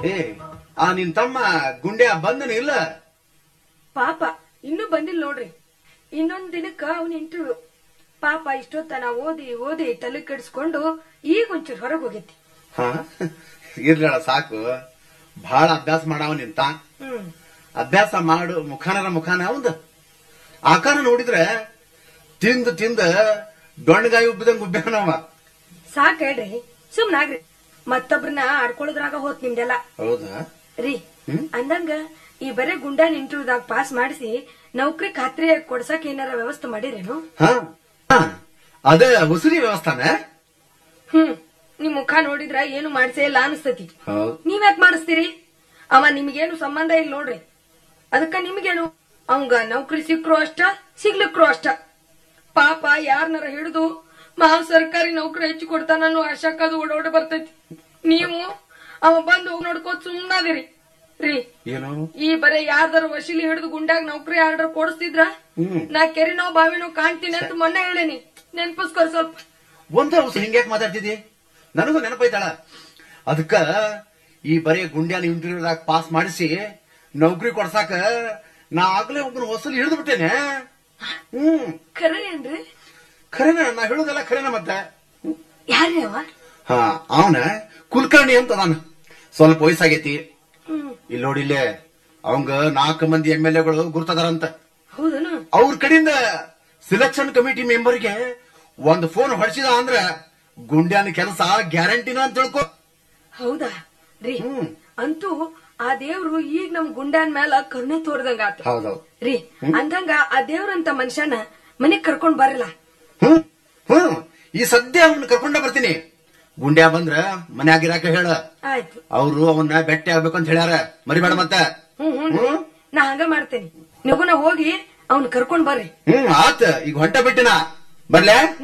ಏ ಆ ನಿನ್ ತಮ್ಮ ಗುಂಡ್ಯ ಬಂದನ ಇಲ್ಲ ಪಾಪ ಇನ್ನೂ ಬಂದಿಲ್ಲ ನೋಡ್ರಿ ಇನ್ನೊಂದ್ ದಿನಕ್ಕ ಅವ್ನ ಇಂಟರ್ವ್ಯೂ ಪಾಪ ಇಷ್ಟೊತ್ತನ ಓದಿ ಓದಿ ತಲೆ ಕೆಡಿಸ್ಕೊಂಡು ಈಗ ಒಂಚೂರು ಹೊರಗೆ ಹೋಗೈತಿ ಹಾ ಇರ್ಲಳ ಸಾಕು ಬಹಳ ಅಭ್ಯಾಸ ಮಾಡವ ನಿಂತ ಹ್ಮ್ ಅಭ್ಯಾಸ ಮಾಡು ಮುಖಾನರ ಮುಖಾನ ಅವಂದ ಆಕಾರ ನೋಡಿದ್ರೆ ತಿಂದ ತಿಂದ ಡೊಣ್ಣಗಾಯಿ ಉಬ್ಬಿದಂಗ ಉಬ್ಬ್ಯಾನವ ಸಾಕ್ ಹೇಳ್ರಿ ಸುಮ್ನಾಗ್ರಿ ಮತ್ತೊಬ್ರನ್ನ ಆಡ್ಕೊಳ್ಳೋದ್ರಾಗ ಹೋತ್ ನಿಮ್ದೆಲ್ಲ ಹೌದಾ ರೀ ಹ್ಮ್? ಅಂದಂಗ ಈ ಬರೇ ಗುಂಡಾನ್ ಇಂಟರ್ವ್ಯೂದಾಗ ಪಾಸ್ ಮಾಡಿಸಿ ನೌಕರಿ ಖಾತ್ರಿ ಕೊಡ್ಸಕ್ ಏನಾರ ವ್ಯವಸ್ಥೆ ಮಾಡಿರೇನು ಹಾ ಹಾ. ಅದೇ ಉಸಿರಿ ವ್ಯವಸ್ಥಾನ ಹ್ಮ್ ನಿಮ್ ಮುಖ ನೋಡಿದ್ರ ಏನು ಮಾಡ್ಸೇ ಇಲ್ಲ ಅನಿಸ್ತತಿ ಹೌದು ನೀವ್ಯಾಕ್ ಮಾಡಿಸ್ತೀರಿ ಅವ ನಿಮ್ಗೇನು ಸಂಬಂಧ ಇಲ್ಲ ನೋಡ್ರಿ ಅದಕ್ಕ ನಿಮ್ಗೇನು ಅವಂಗ ನೌಕರಿ ಸಿಕ್ರು ಅಷ್ಟ ಸಿಗ್ಲಿಕ್ರು ಅಷ್ಟ ಪಾಪ ಯಾರನ್ನಾರ ಹಿಡಿದು ಮಾವ್ ಸರ್ಕಾರಿ ನೌಕರಿ ಹೆಚ್ಚು ಕೊಡ್ತಾನ ಅನ್ನೋ ಆಶಾಕದು ಓಡೋಡ ಬರ್ತೈತಿ ನೀವು ಅವ ಬಂದು ಹೋಗಿ ನೋಡ್ಕೋತ ಸುಮ್ನಾದಿರಿ ರೀ ಏನು ಈ ಬರೇ ಯಾರ್ದಾರ ವಶೀಲಿ ಹಿಡಿದು ಗುಂಡಾಗ ನೌಕರಿ ಆರ್ಡರ್ ಕೊಡಿಸ್ತಿದ್ರ ಹ್ಮ್ ನಾ ಕೆರಿನೋ ಬಾವಿನೋ ಕಾಣ್ತೀನಿ ಅಂತ ಮೊನ್ನೆ ಹೇಳೇನಿ ನೆನ್ಪಿಸ್ಕೊರ್ ಸ್ವಲ್ಪ ಒಂದೇ ಉಸಿರು ಹಿಂಗ್ಯಾಕ್ ಮಾತಾಡ್ತಿದಿ ನನಗೂ ನೆನಪೈತಾಳ ಅದಕ್ಕ ಈ ಬರೀ ಗುಂಡ್ಯಾನ ಇಂಟರ್ವ್ಯೂದಾಗ ಪಾಸ್ ಮಾಡಿಸಿ ನೌಕರಿ ಕೊಡ್ಸಾಕ ನಾ ಆಗ್ಲೇ ಒಬ್ಬನ ಹೊಸಲು ಹಿಡಿದು ಬಿಟ್ಟೇನೆ ಹ್ಮ್ ಖರೆ ಏನ್ರಿ ಖರೇನ ನಾ ಹೇಳುದಲ್ಲ ಖರೇನ ಮತ್ತೆ ಯಾರ್ರಿ ಅವ ಹಾ ಅವನ ಕುಲಕರ್ಣಿ ಅಂತ ನಾನು ಸ್ವಲ್ಪ ವಯಸ್ಸಾಗೈತಿ ಹ್ಮ್ ಇಲ್ಲಿ ನೋಡಿಲ್ಲೇ ಅವಂಗ ನಾಲ್ಕು ಮಂದಿ ಎಂ ಎಲ್ ಎಗಳು ಗುರ್ತದಾರಂತ ಹೌದನು ಅವ್ರ ಕಡೆಯಿಂದ ಸಿಲೆಕ್ಷನ್ ಕಮಿಟಿ ಮೆಂಬರ್ಗೆ ಒಂದು ಫೋನ್ ಹೊಡ್ಸಿದ ಅಂದ್ರ ಗುಂಡ್ಯಾನ ಕೆಲಸ ಗ್ಯಾರಂಟಿನ ಅಂತ ತಿಳ್ಕೊ ಹೌದಾ ರೀ ಹ್ಮ್. ಅಂತೂ ಆ ದೇವ್ರು ಈಗ ನಮ್ ಗುಂಡಾನ್ ಮ್ಯಾಲ ಕರುಣೆ ತೋರ್ದಂಗ ಆತ ಹೌದೌದು ರೀ ಅಂದಂಗ ಆ ದೇವ್ರಂತ ಮನುಷ್ಯನ ಮನೆಗ್ ಕರ್ಕೊಂಡ್ ಬರಲ್ಲ ಹ್ಮ್ ಹ್ಮ್ ಈ ಸದ್ಯ ಅವನ್ನ ಕರ್ಕೊಂಡ ಬರ್ತೀನಿ ಗುಂಡ್ಯಾ ಬಂದ್ರ ಮನ್ಯಾಗಿರಾಕ ಹೇಳ ಆಯ್ತು ಅವ್ರು ಅವನ್ನ ಭೇಟಿ ಆಗ್ಬೇಕು ಅಂತ ಹೇಳ್ಯಾರ ಮರಿಬೇಡ ಮತ್ತೆ ಹ್ಮ್ ಹ್ಮ್ ನಾ ಹಂಗ ಮಾಡ್ತೇನೆ ನೀವುನ ಹೋಗಿ ಅವ್ನ್ ಕರ್ಕೊಂಡ್ ಬರ್ರಿ ಹ್ಮ್ ಆತ ಈಗ ಹೊಂಟ ಬಿಟ್ಟಿನ ಬರ್ಲೆ